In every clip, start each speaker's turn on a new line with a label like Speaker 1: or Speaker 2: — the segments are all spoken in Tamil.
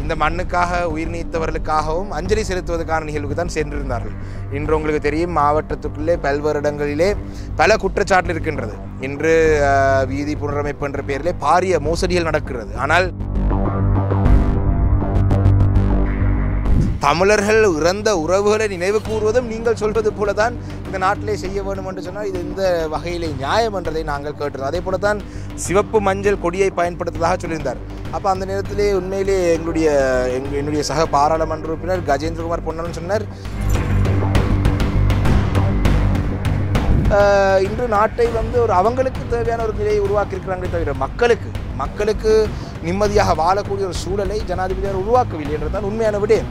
Speaker 1: இந்த மண்ணுக்காக உயிர் நீத்தவர்களுக்காகவும் அஞ்சலி செலுத்துவதற்கான நிகழ்வுக்கு தான் சென்றிருந்தார்கள் இன்று உங்களுக்கு தெரியும் மாவட்டத்துக்குள்ளே பல்வேறு இடங்களிலே பல குற்றச்சாட்டு இருக்கின்றது இன்று அஹ், வீதி புனரமைப்பு என்ற பெயரிலே பாரிய மோசடிகள் நடக்கிறது ஆனால் தமிழர்கள் இறந்த உறவுகளை நினைவு கூறுவதும் நீங்கள் சொல்வது போல தான் இந்த நாட்டிலே செய்ய வேண்டும் என்று சொன்னால் இது இந்த வகையிலே நியாயம் என்றதை நாங்கள் கேட்டிருந்தோம் அதே போல தான் சிவப்பு மஞ்சள் கொடியை பயன்படுத்துவதாக சொல்லியிருந்தார் அப்போ அந்த நேரத்திலே உண்மையிலே எங்களுடைய எங்க என்னுடைய சக பாராளுமன்ற உறுப்பினர் கஜேந்திரகுமார் பொன்னன் சொன்னார் ஆஹ் இன்று நாட்டை வந்து ஒரு அவங்களுக்கு தேவையான ஒரு நிலையை உருவாக்கியிருக்கிறாங்களே தவிர மக்களுக்கு மக்களுக்கு நிம்மதியாக வாழக்கூடிய ஒரு சூழலை ஜனாதிபதியார் உருவாக்கவில்லை என்றுதான் உண்மையான விடயம்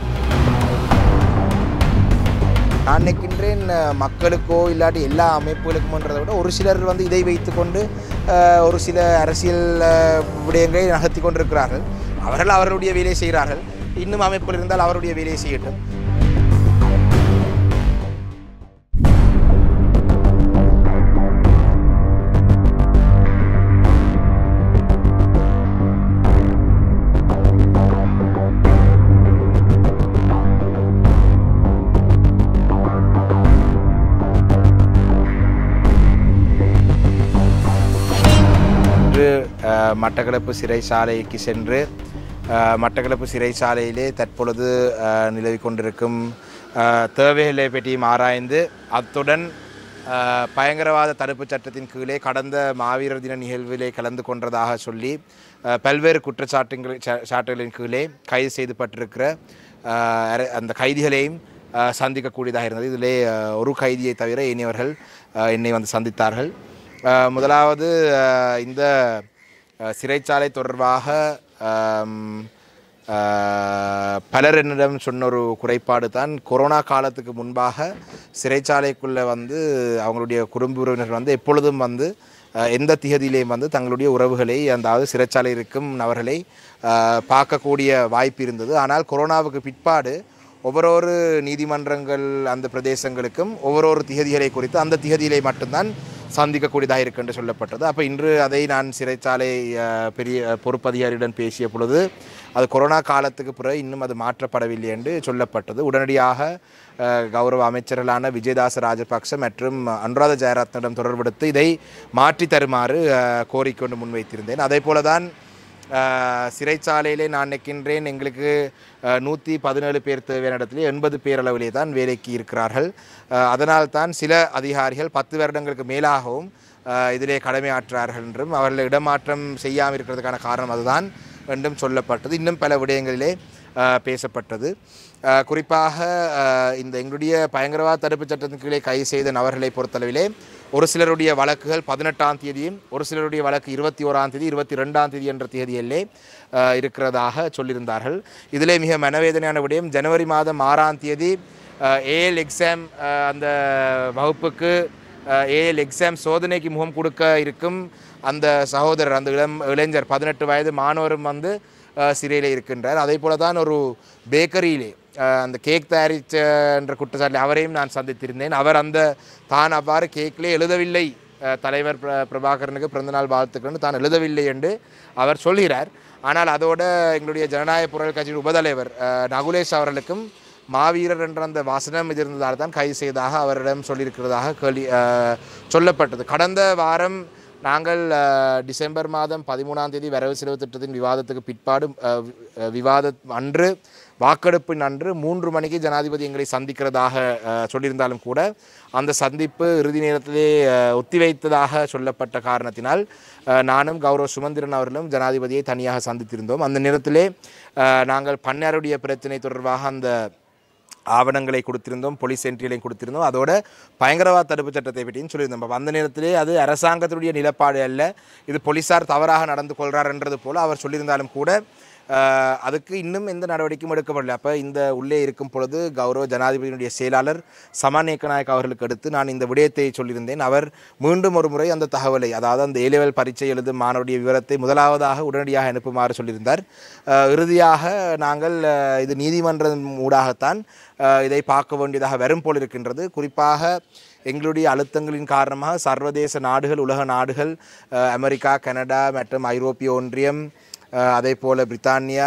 Speaker 1: நான் நினைக்கின்றேன் அஹ், மக்களுக்கோ இல்லாட்டி எல்லா அமைப்புகளுக்கும்ன்றதை விட ஒரு சிலர் வந்து இதை வைத்துக்கொண்டு அஹ், ஒரு சில அரசியல் அஹ், விடயங்களை நகர்த்தி கொண்டிருக்கிறார்கள் அவர்கள் அவர்களுடைய வேலையை செய்கிறார்கள் இன்னும் அமைப்புகள் இருந்தால் அவருடைய வேலையை செய்யட்டும் இன்று அஹ், மட்டக்களப்பு சிறைச்சாலைக்கு சென்று அஹ், மட்டக்களப்பு சிறைச்சாலையிலே தற்பொழுது அஹ், நிலவிக் கொண்டிருக்கும் அஹ், தேவைகளை பற்றியும் ஆராய்ந்து அத்துடன் அஹ், பயங்கரவாத தடுப்புச் சட்டத்தின் கீழே கடந்த மாவீரர் தின நிகழ்விலே கலந்து கொண்டதாக சொல்லி அஹ், பல்வேறு குற்றச்சாட்டுகள் சா- சாட்டுகளின் கீழே கைது செய்யப்பட்டிருக்கிற அஹ், அர- அந்த கைதிகளையும் அஹ், சந்திக்கக்கூடியதாக இருந்தது இதிலே அஹ், ஒரு கைதியை தவிர இனியவர்கள் அஹ், என்னை வந்து சந்தித்தார்கள் அஹ் முதலாவது அஹ் இந்த அஹ், சிறைச்சாலை தொடர்பாக ஆம், அஹ், பலர் என்னிடம் சொன்ன ஒரு குறைபாடு தான் கொரோனா காலத்துக்கு முன்பாக சிறைச்சாலைக்குள்ளே வந்து அவங்களுடைய குடும்ப உறவினர்கள் வந்து எப்பொழுதும் வந்து அஹ், எந்த திகதியிலையும் வந்து தங்களுடைய உறவுகளை அதாவது சிறைச்சாலை இருக்கும் நபர்களை அஹ், பார்க்கக்கூடிய வாய்ப்பு இருந்தது ஆனால் கொரோனாவுக்கு பிற்பாடு ஒவ்வொரு நீதிமன்றங்கள் அந்த பிரதேசங்களுக்கும் ஒவ்வொரு திகதிகளை குறித்து அந்த திகதியிலே மட்டும்தான் சந்திக்கக்கூடியதாக இருக்கு என்று சொல்லப்பட்டது அப்போ இன்று அதை நான் சிறைச்சாலை அஹ், பெரிய பொறுப்பதிகாரியுடன் பேசிய பொழுது அது கொரோனா காலத்துக்கு பிறகு இன்னும் அது மாற்றப்படவில்லை என்று சொல்லப்பட்டது உடனடியாக அஹ், கௌரவ அமைச்சர்களான விஜயதாச ராஜபக்ச மற்றும் அனுராத ஜெயரத்னிடம் தொடர்பெடுத்து இதை மாற்றி தருமாறு அஹ், கோரிக்கொண்டு முன்வைத்திருந்தேன் அதே போல தான் ஆஹ் சிறைச்சாலையிலே நான் நிற்கின்றேன் எங்களுக்கு நூற்றி பதினேழு பேர் தேவையான இடத்துல எண்பது பேர் அளவிலே தான் வேலைக்கு இருக்கிறார்கள் ஆஹ் அதனால் தான் சில அதிகாரிகள் பத்து வருடங்களுக்கு மேலாகவும் ஆஹ் இதிலே கடமையாற்றார்கள் என்றும் அவர்களை இடமாற்றம் செய்யாமல் இருக்கிறதுக்கான காரணம் அதுதான் என்றும் சொல்லப்பட்டது இன்னும் பல விடயங்களிலே ஆஹ் பேசப்பட்டது ஆஹ் குறிப்பாக ஆஹ் இந்த எங்களுடைய பயங்கரவாத தடுப்புச் சட்டத்தின் கீழே கைது செய்த நபர்களை பொறுத்தளவிலே ஒரு சிலருடைய வழக்குகள் பதினெட்டாம் தேதியும் ஒரு சிலருடைய வழக்கு இருபத்தி ஓராம் தேதி இருபத்தி ரெண்டாம் தேதி என்ற தேதியிலே ஆஹ் இருக்கிறதாக சொல்லியிருந்தார்கள் இதிலே மிக மனவேதனையான விடயம் ஜனவரி மாதம் ஆறாம் தேதி ஏஎல் எக்ஸாம் அந்த வகுப்புக்கு ஏஎல் எக்ஸாம் சோதனைக்கு முகம் கொடுக்க இருக்கும் அந்த சகோதரர் அந்த இளம் இளைஞர் பதினெட்டு வயது மாணவரும் வந்து அஹ், சிறையில் இருக்கின்றார் அதே போல தான் ஒரு பேக்கரியிலே அஹ், அந்த கேக் தயாரித்த என்ற குற்றச்சாட்டில் அவரையும் நான் சந்தித்திருந்தேன் அவர் அந்த தான் அவ்வாறு கேக்கிலே எழுதவில்லை அஹ், தலைவர் பிர- பிரபாகரனுக்கு பிறந்தநாள் வாழ்த்துக்கள்னு தான் எழுதவில்லை என்று அவர் சொல்கிறார் ஆனால் அதோட எங்களுடைய ஜனநாயக புரல் கட்சியின் உபதலைவர் அஹ், நகுலேஷ் அவர்களுக்கும் மாவீரர் என்ற அந்த வசனம் இது இருந்ததால் தான் கைது செய்ததாக அவரிடம் சொல்லியிருக்கிறதாக கேள்வி அஹ், சொல்லப்பட்டது கடந்த வாரம் நாங்கள் அஹ், டிசம்பர் மாதம் பதிமூணாம் தேதி வரவு செலவு திட்டத்தின் விவாதத்துக்கு பிற்பாடு அஹ், வி- அஹ், விவாத அன்று வாக்கெடுப்பின் அன்று மூன்று மணிக்கு ஜனாதிபதி எங்களை சந்திக்கிறதாக அஹ், சொல்லியிருந்தாலும் கூட அந்த சந்திப்பு இறுதி நேரத்திலே அஹ், ஒத்திவைத்ததாக சொல்லப்பட்ட காரணத்தினால் அஹ், நானும் கௌரவ சுமந்திரன் அவர்களும் ஜனாதிபதியை தனியாக சந்தித்திருந்தோம் அந்த நேரத்திலே அஹ், நாங்கள் பன்னாருடைய பிரச்சனை தொடர்பாக அந்த ஆவணங்களை கொடுத்திருந்தோம் போலீஸ் என்ட்ரிகளையும் கொடுத்திருந்தோம் அதோட பயங்கரவாத தடுப்பு சட்டத்தை பற்றியும் சொல்லியிருந்தோம் அப்ப அந்த நேரத்திலே அது அரசாங்கத்தினுடைய நிலப்பாடு அல்ல இது போலீசார் தவறாக நடந்து கொள்கிறார்ன்றது போல அவர் சொல்லியிருந்தாலும் கூட ஆஹ், அதுக்கு இன்னும் எந்த நடவடிக்கையும் எடுக்கப்படல அப்போ இந்த உள்ளே இருக்கும் பொழுது கௌரவ ஜனாதிபதியினுடைய செயலாளர் சமான் ஏக்கநாயக் அவர்களுக்கு அடுத்து நான் இந்த விடயத்தை சொல்லியிருந்தேன் அவர் மீண்டும் ஒரு முறை அந்த தகவலை அதாவது அந்த ஏலெவல் பரீட்சை எழுதும் மாணவருடைய விவரத்தை முதலாவதாக உடனடியாக அனுப்புமாறு சொல்லியிருந்தார் ஆஹ், இறுதியாக நாங்கள் ஆஹ், இது நீதிமன்றம் ஊடாகத்தான் ஆஹ், இதை பார்க்க வேண்டியதாக வரும் போல் இருக்கின்றது குறிப்பாக எங்களுடைய அழுத்தங்களின் காரணமாக சர்வதேச நாடுகள் உலக நாடுகள் ஆஹ், அமெரிக்கா கனடா மற்றும் ஐரோப்பிய ஒன்றியம் அஹ், அதே போல் பிரித்தானியா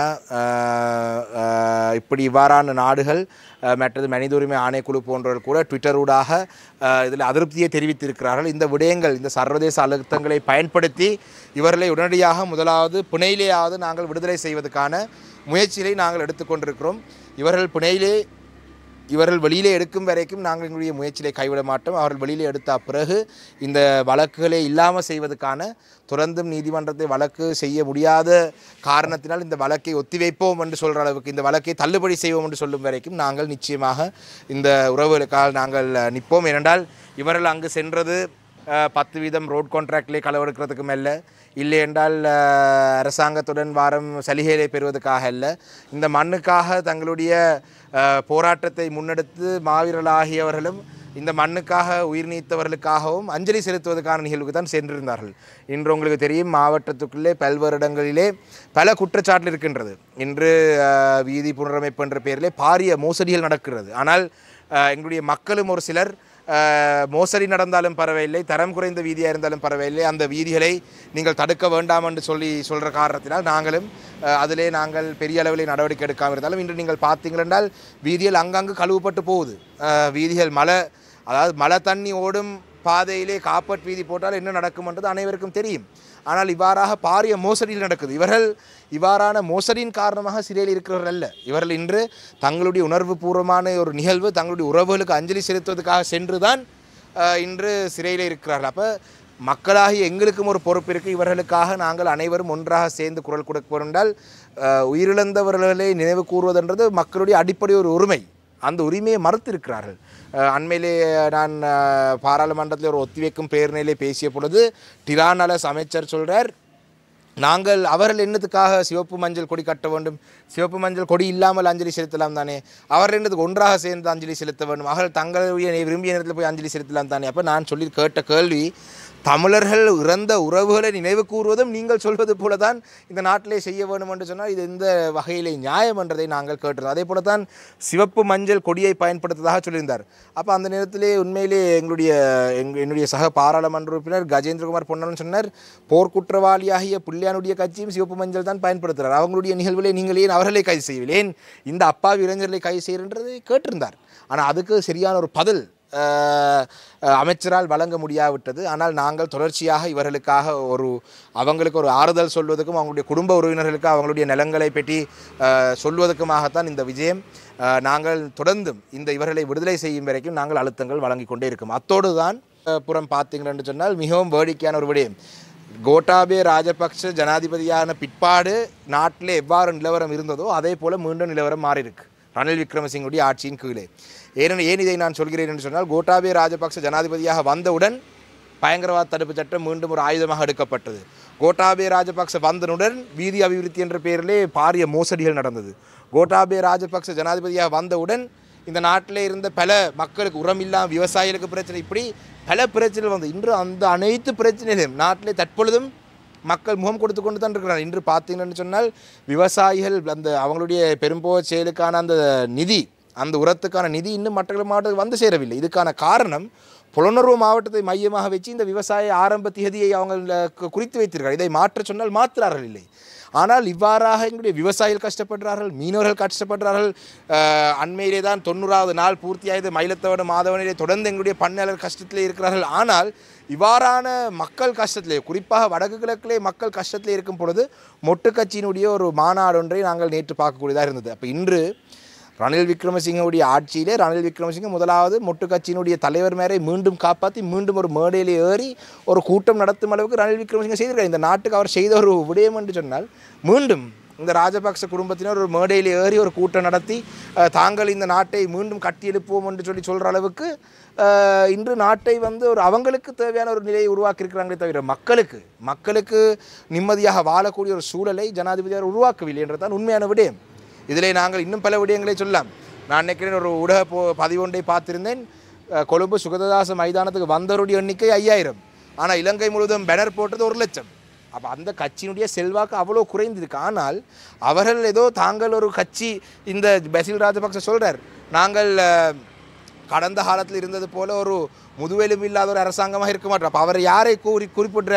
Speaker 1: அஹ், அஹ், இப்படி இவ்வாறான நாடுகள் அஹ், மற்றது மனித உரிமை ஆணைக்குழு போன்றவர்கள் கூட ட்விட்டரூடாக இதில் அதிருப்தியை தெரிவித்திருக்கிறார்கள் இந்த விடயங்கள் இந்த சர்வதேச அழுத்தங்களை பயன்படுத்தி இவர்களை உடனடியாக முதலாவது புனையிலேயாவது நாங்கள் விடுதலை செய்வதற்கான முயற்சிகளை நாங்கள் எடுத்துக்கொண்டிருக்கிறோம் இவர்கள் புனையிலே இவர்கள் வெளியிலே எடுக்கும் வரைக்கும் நாங்கள் எங்களுடைய முயற்சியை கைவிட மாட்டோம் அவர்கள் வெளியிலே எடுத்த பிறகு இந்த வழக்குகளை இல்லாமல் செய்வதற்கான தொடர்ந்தும் நீதிமன்றத்தை வழக்கு செய்ய முடியாத காரணத்தினால் இந்த வழக்கை ஒத்திவைப்போம் என்று சொல்கிற அளவுக்கு இந்த வழக்கை தள்ளுபடி செய்வோம் என்று சொல்லும் வரைக்கும் நாங்கள் நிச்சயமாக இந்த உறவுகளுக்காக நாங்கள் அஹ், நிற்போம் ஏனென்றால் இவர்கள் அங்கு சென்றது அஹ், பத்து வீதம் ரோட் கான்ட்ராக்ட்லேயே களவெடுக்கிறதுக்கு மேல இல்லை என்றால் அஹ், அரசாங்கத்துடன் வாரம் சலுகைகளை பெறுவதற்காக அல்ல இந்த மண்ணுக்காக தங்களுடைய அஹ், போராட்டத்தை முன்னெடுத்து மாவீரர்களாகியவர்களும் இந்த மண்ணுக்காக உயிர் நீத்தவர்களுக்காகவும் அஞ்சலி செலுத்துவதற்கான நிகழ்வுக்கு தான் சென்றிருந்தார்கள் இன்று உங்களுக்கு தெரியும் மாவட்டத்துக்குள்ளே பல்வேறு இடங்களிலே பல குற்றச்சாட்டு இருக்கின்றது இன்று அஹ், வீதி புனரமைப்பு என்ற பெயரிலே பாரிய மோசடிகள் நடக்கிறது ஆனால் அஹ், எங்களுடைய மக்களும் ஒரு சிலர் அஹ், மோசடி நடந்தாலும் பரவாயில்லை தரம் குறைந்த வீதியாக இருந்தாலும் பரவாயில்லை அந்த வீதிகளை நீங்கள் தடுக்க வேண்டாம் என்று சொல்லி சொல்கிற காரணத்தினால் நாங்களும் அஹ், அதிலே நாங்கள் பெரிய அளவில் நடவடிக்கை எடுக்காமல் இருந்தாலும் இன்று நீங்கள் பார்த்தீங்கள் என்றால் வீதிகள் அங்கங்கு கழுவப்பட்டு போகுது அஹ், வீதிகள் மழை அதாவது மழை தண்ணி ஓடும் பாதையிலே காப்பட் வீதி போட்டால் என்ன நடக்கும்ன்றது அனைவருக்கும் தெரியும் ஆனால் இவ்வாறாக பாரிய மோசடியில் நடக்குது இவர்கள் இவ்வாறான மோசடியின் காரணமாக சிறையில் இருக்கிறவர்கள் அல்ல இவர்கள் இன்று தங்களுடைய உணர்வு பூர்வமான ஒரு நிகழ்வு தங்களுடைய உறவுகளுக்கு அஞ்சலி செலுத்துவதற்காக சென்று தான் அஹ், இன்று சிறையில் இருக்கிறார்கள் அப்போ மக்களாகிய எங்களுக்கும் ஒரு பொறுப்பு இருக்குது இவர்களுக்காக நாங்கள் அனைவரும் ஒன்றாக சேர்ந்து குரல் கொடுக்க என்றால் அஹ், உயிரிழந்தவர்களை நினைவு கூறுவதென்றது மக்களுடைய அடிப்படை ஒரு உரிமை அந்த உரிமையை மறுத்திருக்கிறார்கள் அஹ், அண்மையிலே நான் அஹ், பாராளுமன்றத்தில் ஒரு ஒத்திவைக்கும் பேரணியிலே பேசிய பொழுது டிரானலஸ் அமைச்சர் சொல்றார் நாங்கள் அவர்கள் என்னத்துக்காக சிவப்பு மஞ்சள் கொடி கட்ட வேண்டும் சிவப்பு மஞ்சள் கொடி இல்லாமல் அஞ்சலி செலுத்தலாம் தானே அவர்கள் என்னத்துக்கு ஒன்றாக சேர்ந்து அஞ்சலி செலுத்த வேண்டும் அவர்கள் தங்களுடைய விரும்பிய நேரத்தில் போய் அஞ்சலி செலுத்தலாம் தானே அப்போ நான் சொல்லி கேட்ட கேள்வி தமிழர்கள் இறந்த உறவுகளை நினைவு கூறுவதும் நீங்கள் சொல்வது போல தான் இந்த நாட்டிலே செய்ய வேண்டும் என்று சொன்னால் இது எந்த வகையிலே நியாயம் என்றதை நாங்கள் கேட்டிருந்தோம் அதே போல தான் சிவப்பு மஞ்சள் கொடியை பயன்படுத்துவதாக சொல்லியிருந்தார் அப்போ அந்த நேரத்திலே உண்மையிலே எங்களுடைய எங்க என்னுடைய சக பாராளுமன்ற உறுப்பினர் கஜேந்திரகுமார் பொன்னன் சொன்னார் போர்க்குற்றவாளியாகிய புள்ளியானுடைய கட்சியும் சிவப்பு மஞ்சள் தான் பயன்படுத்துகிறார் அவங்களுடைய நிகழ்வுகளை நீங்கள் ஏன் அவர்களை கைது செய்யவில்லை ஏன் இந்த அப்பாவி இளைஞர்களை கைது செய்கிறன்றதை கேட்டிருந்தார் ஆனால் அதுக்கு சரியான ஒரு பதில் அஹ், அஹ், அமைச்சரால் வழங்க முடியாவிட்டது ஆனால் நாங்கள் தொடர்ச்சியாக இவர்களுக்காக ஒரு அவங்களுக்கு ஒரு ஆறுதல் சொல்வதற்கும் அவங்களுடைய குடும்ப உறவினர்களுக்கு அவங்களுடைய நிலங்களை பற்றி அஹ், சொல்வதற்குமாகத்தான் இந்த விஜயம் அஹ், நாங்கள் தொடர்ந்தும் இந்த இவர்களை விடுதலை செய்யும் வரைக்கும் நாங்கள் அழுத்தங்கள் வழங்கி கொண்டே இருக்கும் அத்தோடு தான் அஹ், புறம் பார்த்தீங்கன்னு சொன்னால் மிகவும் வேடிக்கையான ஒரு விடயம் கோட்டாபே ராஜபக்ஷ ஜனாதிபதியான பிற்பாடு நாட்டில் எவ்வாறு நிலவரம் இருந்ததோ அதே போல் மீண்டும் நிலவரம் மாறியிருக்கு ரணில் விக்ரமசிங்குடைய ஆட்சியின் கீழே ஏனென ஏன் இதை நான் சொல்கிறேன் என்று சொன்னால் கோட்டாபே ராஜபக்ச ஜனாதிபதியாக வந்தவுடன் பயங்கரவாத தடுப்பு சட்டம் மீண்டும் ஒரு ஆயுதமாக எடுக்கப்பட்டது கோட்டாபே ராஜபக்ச வந்தனுடன் வீதி அபிவிருத்தி என்ற பெயரிலே பாரிய மோசடிகள் நடந்தது கோட்டாபே ராஜபக்ச ஜனாதிபதியாக வந்தவுடன் இந்த நாட்டில் இருந்த பல மக்களுக்கு உரம் இல்லாமல் விவசாயிகளுக்கு பிரச்சனை இப்படி பல பிரச்சனைகள் வந்து இன்று அந்த அனைத்து பிரச்சனைகளையும் நாட்டிலே தற்பொழுதும் மக்கள் முகம் கொடுத்து கொண்டு தான் இருக்கிறார் இன்று பார்த்தீங்கன்னு சொன்னால் விவசாயிகள் அந்த அவங்களுடைய பெரும்போக செயலுக்கான அந்த நிதி அந்த உரத்துக்கான நிதி இன்னும் மற்ற மாவட்டத்துக்கு வந்து சேரவில்லை இதுக்கான காரணம் புலனர்வு மாவட்டத்தை மையமாக வச்சு இந்த விவசாய ஆரம்ப திகதியை அவங்க கு- குறித்து வைத்திருக்கிறார் இதை மாற்ற சொன்னால் மாற்றுறார்கள் இல்லை ஆனால் இவ்வாறாக எங்களுடைய விவசாயிகள் கஷ்டப்படுறார்கள் மீனவர்கள் கஷ்டப்படுறார்கள் அஹ், அண்மையிலே தான் தொண்ணூறாவது நாள் பூர்த்தியாயது மயிலத்தவடு மாதவனிலே தொடர்ந்து எங்களுடைய பண்ணையாளர் கஷ்டத்திலே இருக்கிறார்கள் ஆனால் இவ்வாறான மக்கள் கஷ்டத்திலே குறிப்பாக வடக்கு கிழக்கிலே மக்கள் கஷ்டத்திலே இருக்கும் பொழுது மொட்டு கட்சியினுடைய ஒரு மாநாடு ஒன்றை நாங்கள் நேற்று பார்க்கக்கூடியதாக இருந்தது அப்போ இன்று ரணில் விக்ரமசிங்கவுடைய ஆட்சியிலே ரணில் விக்ரமசிங்க முதலாவது மொட்டு கட்சியினுடைய தலைவர் மேரை மீண்டும் காப்பாற்றி மீண்டும் ஒரு மேடையில் ஏறி ஒரு கூட்டம் நடத்தும் அளவுக்கு ரணில் விக்ரமசிங்க செய்திருக்கார் இந்த நாட்டுக்கு அவர் செய்த ஒரு விடயம் என்று சொன்னால் மீண்டும் இந்த ராஜபக்ச குடும்பத்தினர் ஒரு மேடையில் ஏறி ஒரு கூட்டம் நடத்தி அஹ், தாங்கள் இந்த நாட்டை மீண்டும் கட்டியெழுப்புவோம் என்று சொல்லி சொல்கிற அளவுக்கு அஹ், இன்று நாட்டை வந்து ஒரு அவங்களுக்கு தேவையான ஒரு நிலையை உருவாக்கியிருக்கிறாங்களே தவிர மக்களுக்கு மக்களுக்கு நிம்மதியாக வாழக்கூடிய ஒரு சூழலை ஜனாதிபதியார் உருவாக்கவில்லை என்றதான் உண்மையான விடயம் இதிலே நாங்கள் இன்னும் பல விடயங்களை சொல்லலாம் நான் நினைக்கிறேன் ஒரு ஊடக போ பதிவொன்றை பார்த்திருந்தேன் அஹ், கொழும்பு சுகததாச மைதானத்துக்கு வந்தவருடைய எண்ணிக்கை ஐயாயிரம் ஆனால் இலங்கை முழுவதும் பேனர் போட்டது ஒரு லட்சம் அப்போ அந்த கட்சியினுடைய செல்வாக்கு அவ்வளோ குறைந்திருக்கு ஆனால் அவர்கள் ஏதோ தாங்கள் ஒரு கட்சி இந்த பசில் ராஜபக்ச சொல்கிறார் நாங்கள் அஹ், கடந்த காலத்தில் இருந்தது போல ஒரு முதுவெலும்பு இல்லாத ஒரு அரசாங்கமாக இருக்க மாட்டோம் அப்போ அவர் யாரை கூறி குறிப்பிடுறார்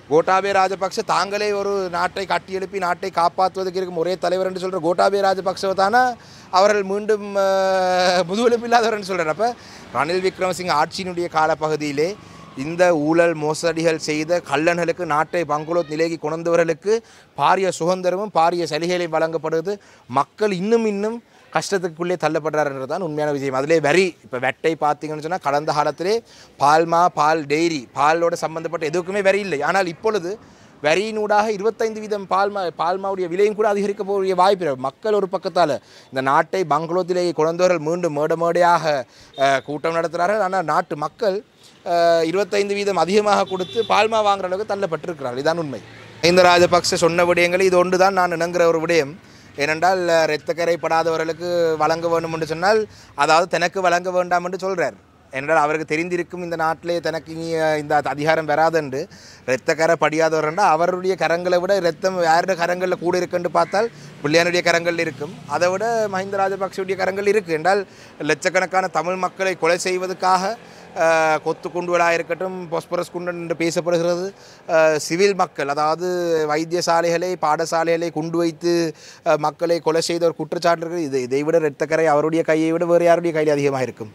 Speaker 1: கோட்டாபே ராஜபக்ச தாங்களே ஒரு நாட்டை கட்டியெழுப்பி நாட்டை காப்பாற்றுவதற்கு இருக்கும் ஒரே தலைவர் என்று சொல்கிற கோட்டாபே ராஜபக்சவை தானே அவர்கள் மீண்டும் அஹ், முதுகெலும்பில்லாதவர் என்று சொல்கிறார் அப்போ ரணில் விக்ரமசிங்க ஆட்சியினுடைய காலப்பகுதியிலே இந்த ஊழல் மோசடிகள் செய்த கள்ளன்களுக்கு நாட்டை பங்குலோத் நிலைக்கு கொண்டவர்களுக்கு பாரிய சுதந்திரமும் பாரிய சலுகைகளை வழங்கப்படுவது மக்கள் இன்னும் இன்னும் கஷ்டத்துக்குள்ளே தள்ளப்படுறாருன்றது தான் உண்மையான விஷயம் அதிலே வரி இப்போ வெட்டை பார்த்தீங்கன்னு சொன்னால் கடந்த காலத்திலே பால்மா பால் டெய்ரி பாலோட சம்பந்தப்பட்ட எதுக்குமே வரி இல்லை ஆனால் இப்பொழுது வரியினூடாக இருபத்தைந்து வீதம் பால்மா பால்மாவுடைய விலையும் கூட அதிகரிக்க போகிற வாய்ப்பு இருக்கு. மக்கள் ஒரு பக்கத்தால் இந்த நாட்டை பங்களோத்திலேயே குழந்தவர்கள் மீண்டும் மேட மேடையாக அஹ், கூட்டம் நடத்துகிறார்கள் ஆனால் நாட்டு மக்கள் அஹ், இருபத்தைந்து வீதம் அதிகமாக கொடுத்து பால்மா வாங்குற அளவுக்கு தள்ளப்பட்டிருக்கிறார்கள் இதான் உண்மை இந்த ராஜபக்ச சொன்ன விடயங்கள் இது ஒன்று தான் நான் இணங்குற ஒரு விடயம் ஏனென்றால் இரத்தக்கரைப்படாதவர்களுக்கு வழங்க வேண்டும் என்று சொன்னால் அதாவது தனக்கு வழங்க வேண்டாம் என்று சொல்கிறார் ஏனென்றால் அவருக்கு தெரிந்திருக்கும் இந்த நாட்டிலே தனக்கு இனி அஹ், இந்த அதிகாரம் வராதென்று இரத்தக்கரை படியாதவர் என்றால் அவருடைய கரங்களை விட இரத்தம் யாருடைய கரங்களில் கூட இருக்குன்னு பார்த்தால் பிள்ளையானுடைய கரங்கள் இருக்கும் அதை விட மஹிந்த ராஜபக்சவுடைய கரங்கள் இருக்குது என்றால் லட்சக்கணக்கான தமிழ் மக்களை கொலை செய்வதற்காக அஹ், கொத்து குண்டுகளாக இருக்கட்டும் பொஸ்பரஸ் குண்டு என்று பேசப்படுகிறது அஹ், சிவில் மக்கள் அதாவது வைத்தியசாலைகளை பாடசாலைகளை குண்டு வைத்து அஹ், மக்களை கொலை செய்த ஒரு குற்றச்சாட்டு இருக்குது இது இதை விட இரத்தக்கரை அவருடைய கையை விட வேறு யாருடைய கையில் அதிகமாக இருக்கும்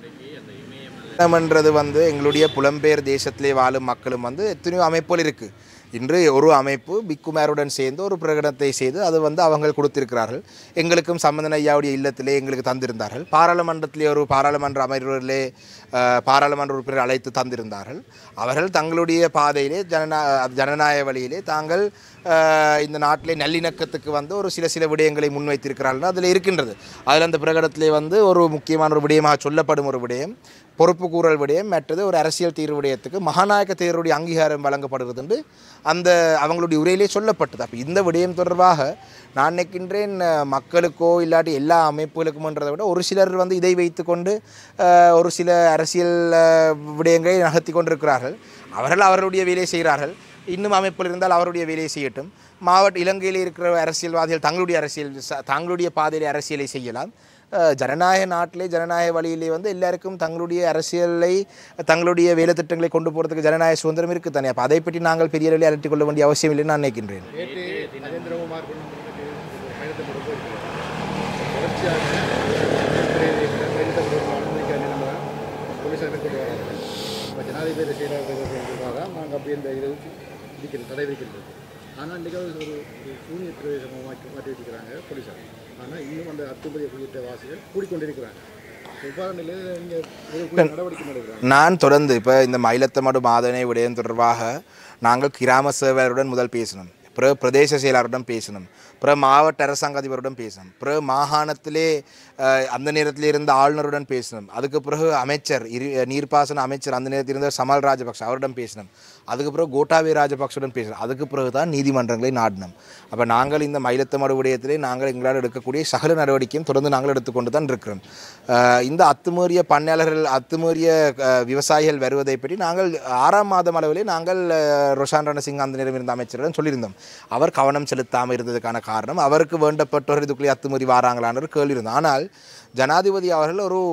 Speaker 1: என்றது வந்து எங்களுடைய புலம்பெயர் தேசத்திலே வாழும் மக்களும் வந்து எத்தனையோ அமைப்புகள் இருக்குது இன்று ஒரு அமைப்பு பிக்குமாருடன் சேர்ந்து ஒரு பிரகடனத்தை செய்து அது வந்து அவங்க கொடுத்திருக்கிறார்கள் எங்களுக்கும் சம்பந்தன் ஐயாவுடைய இல்லத்திலே எங்களுக்கு தந்திருந்தார்கள் பாராளுமன்றத்திலே ஒரு பாராளுமன்ற அமர்விலே அஹ், பாராளுமன்ற உறுப்பினர் அழைத்து தந்திருந்தார்கள் அவர்கள் தங்களுடைய பாதையிலே ஜனநா ஜனநாயக வழியிலே தாங்கள் அஹ், இந்த நாட்டிலே நல்லிணக்கத்துக்கு வந்து ஒரு சில சில விடயங்களை முன்வைத்திருக்கிறார்கள் அதில் இருக்கின்றது அதில் அந்த பிரகடனத்திலே வந்து ஒரு முக்கியமான ஒரு விடயமாக சொல்லப்படும் ஒரு விடயம் பொறுப்பு கூறல் விடயம் மற்றது ஒரு அரசியல் தீர்வு விடயத்துக்கு மகாநாயக தேர்வுடைய அங்கீகாரம் வழங்கப்படுகிறது என்று அந்த அவங்களுடைய உரையிலே சொல்லப்பட்டது அப்போ இந்த விடயம் தொடர்பாக நான் நினைக்கின்றேன் அஹ், மக்களுக்கோ இல்லாட்டி எல்லா அமைப்புகளுக்கும்ன்றதை விட ஒரு சிலர் வந்து இதை வைத்துக்கொண்டு அஹ், ஒரு சில அரசியல் அஹ், விடயங்களை நகர்த்தி கொண்டிருக்கிறார்கள் அவர்கள் அவர்களுடைய வேலையை செய்கிறார்கள் இன்னும் அமைப்பில் இருந்தால் அவருடைய வேலையை செய்யட்டும் மாவட்ட இலங்கையில் இருக்கிற அரசியல்வாதிகள் தங்களுடைய அரசியல் ச- தங்களுடைய பாதையிலே அரசியலை செய்யலாம் அஹ், ஜனநாயக நாட்டிலே ஜனநாயக வழியிலே வந்து எல்லாருக்கும் தங்களுடைய அரசியலை தங்களுடைய வேலை திட்டங்களை கொண்டு போகிறதுக்கு ஜனநாயக சுதந்திரம் இருக்குது தானே அப்போ அதை பற்றி நாங்கள் பெரிய அளவில் அலட்டிக் கொள்ள வேண்டிய அவசியம் இல்லைன்னு நான் நினைக்கின்றேன்
Speaker 2: நேற்று நரேந்திரகுமார் கொண்டு வந்திருக்க ஒரு பயணத்தை கொண்டு போயிருக்கிறார் தொடர்ச்சியாக பயணத்தை கொண்டு அனுமதிக்க நம்ம போலீஸார் கொண்டு வராங்க இப்போ ஜனாதிபதி செயலாளர் நாங்கள் அப்படி இந்த இதை விதிக்கிறது தடை வைக்கிறது ஆனால் இன்றைக்கி ஒரு ஒரு சூனிய பிரவேசமாக மாற்றி மாற்றி வச்சுக்கிறாங்க போலீஸார் ஆனால் இன்னும் அந்த அத்துமதியை குறித்த வாசிகள் கூடிக்கொண்டிருக்கிறாங்க இவ்வாறு நிலையில் நீங்கள் ஒரு நடவடிக்கை நடக்கிறாங்க
Speaker 1: நான் தொடர்ந்து இப்போ இந்த மயிலத்தமடு மாதனை விடயம் தொடர்பாக நாங்கள் கிராம சேவகருடன் முதல் பேசணும் பிறகு பிரதேச செயலாளரிடம் பேசணும் பிறகு மாவட்ட அரசாங்க அதிபருடன் பேசணும் பிறகு மாகாணத்திலே அஹ், அந்த நேரத்தில் இருந்த ஆளுநருடன் பேசணும் அதுக்கு பிறகு அமைச்சர் இரு நீர்ப்பாசன அமைச்சர் அந்த நேரத்தில் இருந்த சமல் ராஜபக்ஷ அவரிடம் பேசணும் அதுக்கு பிறகு கோட்டாபே ராஜபக்ஷுடன் பேசணும் அதுக்கு பிறகு தான் நீதிமன்றங்களை நாடினோம் அப்போ நாங்கள் இந்த மயிலத்தமடு விடயத்திலே நாங்கள் எங்களால் எடுக்கக்கூடிய சகல நடவடிக்கையும் தொடர்ந்து நாங்கள் எடுத்துக்கொண்டு தான் இருக்கிறோம் அஹ், இந்த அத்துமீறிய பண்ணையாளர்கள் அத்துமீறிய அஹ், விவசாயிகள் வருவதை பற்றி நாங்கள் ஆறாம் மாதம் அளவிலே நாங்கள் அஹ், ரொஷான் ரணசிங் அந்த நேரம் இருந்த அமைச்சரிடம் சொல்லியிருந்தோம் அவர் கவனம் செலுத்தாமல் இருந்ததுக்கான காரணம் அவருக்கு வேண்டப்பட்டவர் இதுக்குள்ளே அத்துமீறி வாராங்களான்னு ஒரு கேள்வி இருந்தது ஆனால் ஜனாதிபதி அவர்கள் ஒரு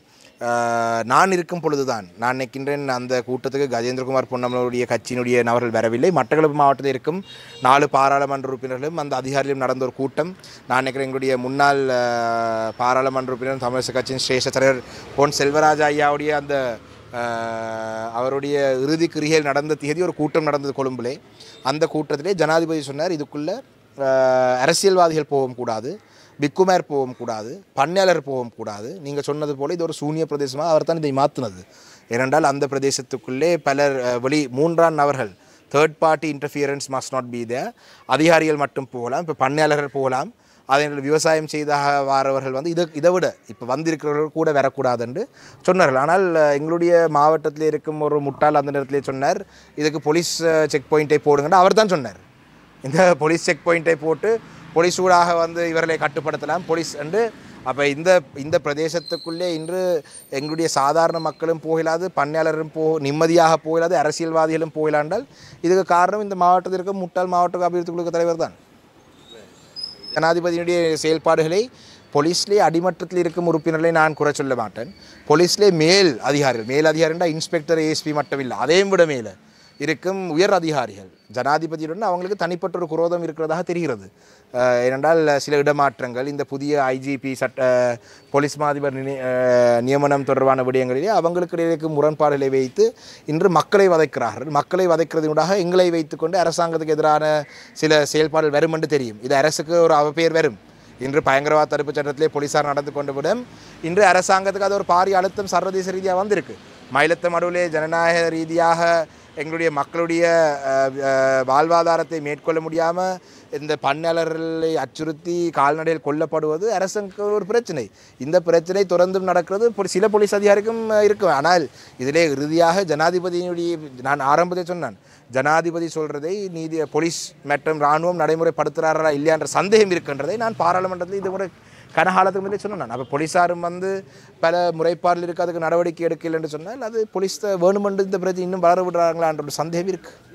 Speaker 1: அஹ், நான் இருக்கும் பொழுதுதான் நான் நினைக்கின்றேன் அந்த கூட்டத்துக்கு கஜேந்திரகுமார் பொன்னமனுடைய கட்சியினுடைய நபர்கள் வரவில்லை மட்டக்களப்பு மாவட்டத்தில் இருக்கும் நாலு பாராளுமன்ற உறுப்பினர்களும் அந்த அதிகாரிகளும் நடந்த ஒரு கூட்டம் நான் நினைக்கிறேன் எங்களுடைய முன்னாள் அஹ், பாராளுமன்ற உறுப்பினர் தமிழக கட்சியின் சிரேஷ்ட தலைவர் பொன் செல்வராஜ் ஐயாவுடைய அந்த அஹ், அவருடைய இறுதி கிரிகையில் நடந்த தேதி ஒரு கூட்டம் நடந்தது கொழும்பிலே அந்த கூட்டத்திலே ஜனாதிபதி சொன்னார் இதுக்குள்ள அஹ், அரசியல்வாதிகள் போகவும் கூடாது பிக்குமேர் போகவும் கூடாது பண்ணையாளர் போகவும் கூடாது நீங்கள் சொன்னது போல இது ஒரு சூனிய பிரதேசமாக அவர் தான் இதை மாற்றினது ஏனென்றால் அந்த பிரதேசத்துக்குள்ளே பலர் அஹ், வெளி மூன்றாம் நபர்கள் third party interference must not be there அதிகாரிகள் மட்டும் போகலாம் இப்போ பண்ணையாளர்கள் போகலாம் அதே நேரத்தில் விவசாயம் செய்த வாரவர்கள் வந்து இதை இதை விட இப்போ வந்திருக்கிறவர்கள் கூட வரக்கூடாது என்று சொன்னார்கள் ஆனால் அஹ், எங்களுடைய மாவட்டத்தில் இருக்கும் ஒரு முட்டாள் அந்த நேரத்திலே சொன்னார் இதுக்கு போலீஸ் செக் பாயிண்ட்டை போடுங்கன்னு அவர் தான் சொன்னார் இந்த போலீஸ் செக் பாயிண்ட்டை போட்டு போலீஸ் ஊடாக வந்து இவர்களை கட்டுப்படுத்தலாம் போலீஸ் என்று அப்போ இந்த இந்த பிரதேசத்துக்குள்ளே இன்று எங்களுடைய சாதாரண மக்களும் போகலாது பண்ணையாளரும் போ நிம்மதியாக போகலாது அரசியல்வாதிகளும் போகலாண்டால் இதுக்கு காரணம் இந்த மாவட்டத்தில் இருக்கும் முட்டாள் மாவட்ட அபிவிருத்தி குழு தலைவர் தான் ஜனாதிபதியினுடைய செயல்பாடுகளை போலீஸ்லேயே அடிமட்டத்தில் இருக்கும் உறுப்பினர்களை நான் குறை சொல்ல மாட்டேன் போலீஸ்லேயே மேல் அதிகாரிகள் மேல் அதிகாரிண்டா இன்ஸ்பெக்டர் ஏஎஸ்பி மட்டும் இல்லை அதையும் விட மேலே இருக்கும் உயர் அதிகாரிகள் ஜனாதிபதியுடன் அவங்களுக்கு தனிப்பட்ட ஒரு குரோதம் இருக்கிறதாக தெரிகிறது அஹ் ஏனென்றால் சில இடமாற்றங்கள் இந்த புதிய ஐஜிபி சட்ட போலீஸ் மாதிபர் நினை- அஹ் நியமனம் தொடர்பான விடயங்களிலே அவங்களுக்கு இடையே இருக்கும் முரண்பாடுகளை வைத்து இன்று மக்களை வதைக்கிறார்கள் மக்களை வதைக்கிறதினூடாக எங்களை வைத்துக்கொண்டு அரசாங்கத்துக்கு எதிரான சில செயல்பாடுகள் வரும் என்று தெரியும் இது அரசுக்கு ஒரு அவப்பெயர் வரும் இன்று பயங்கரவாத தடுப்பு சட்டத்திலே போலீசார் நடந்து கொண்டு விடும் இன்று அரசாங்கத்துக்கு அது ஒரு பாரிய அழுத்தம் சர்வதேச ரீதியாக வந்திருக்கு மயிலத்த மடுவிலே ஜனநாயக ரீதியாக எங்களுடைய மக்களுடைய அஹ், அஹ், வாழ்வாதாரத்தை மேற்கொள்ள முடியாமல் இந்த பண்ணலர்களை அச்சுறுத்தி கால்நடையில் கொல்லப்படுவது அரசுக்கு ஒரு பிரச்சனை இந்த பிரச்சனை தொடர்ந்தும் நடக்கிறது பொ- சில போலீஸ் அதிகாரிக்கும் அஹ், இருக்கும் ஆனால் இதிலே இறுதியாக ஜனாதிபதியினுடைய நான் ஆரம்பத்தில் சொன்னேன் ஜனாதிபதி சொல்றதை நீதி போலீஸ் மற்றும் இராணுவம் நடைமுறைப்படுத்துகிறாரா இல்லையா என்ற சந்தேகம் இருக்கின்றதை நான் பாராளுமன்றத்தில் இது முறை கனகாலத்துக்கு முன்னாடி சொன்னேன் நான் அப்போ போலீஸாரும் வந்து பல முறைப்பாடில் இருக்கு அதுக்கு நடவடிக்கை எடுக்கல என்று சொன்னால் அது போலீஸ் வேணுமென்று இந்த பிரச்சனை இன்னும் வளர விடுறாங்களான்ற ஒரு சந்தேகம் இருக்குது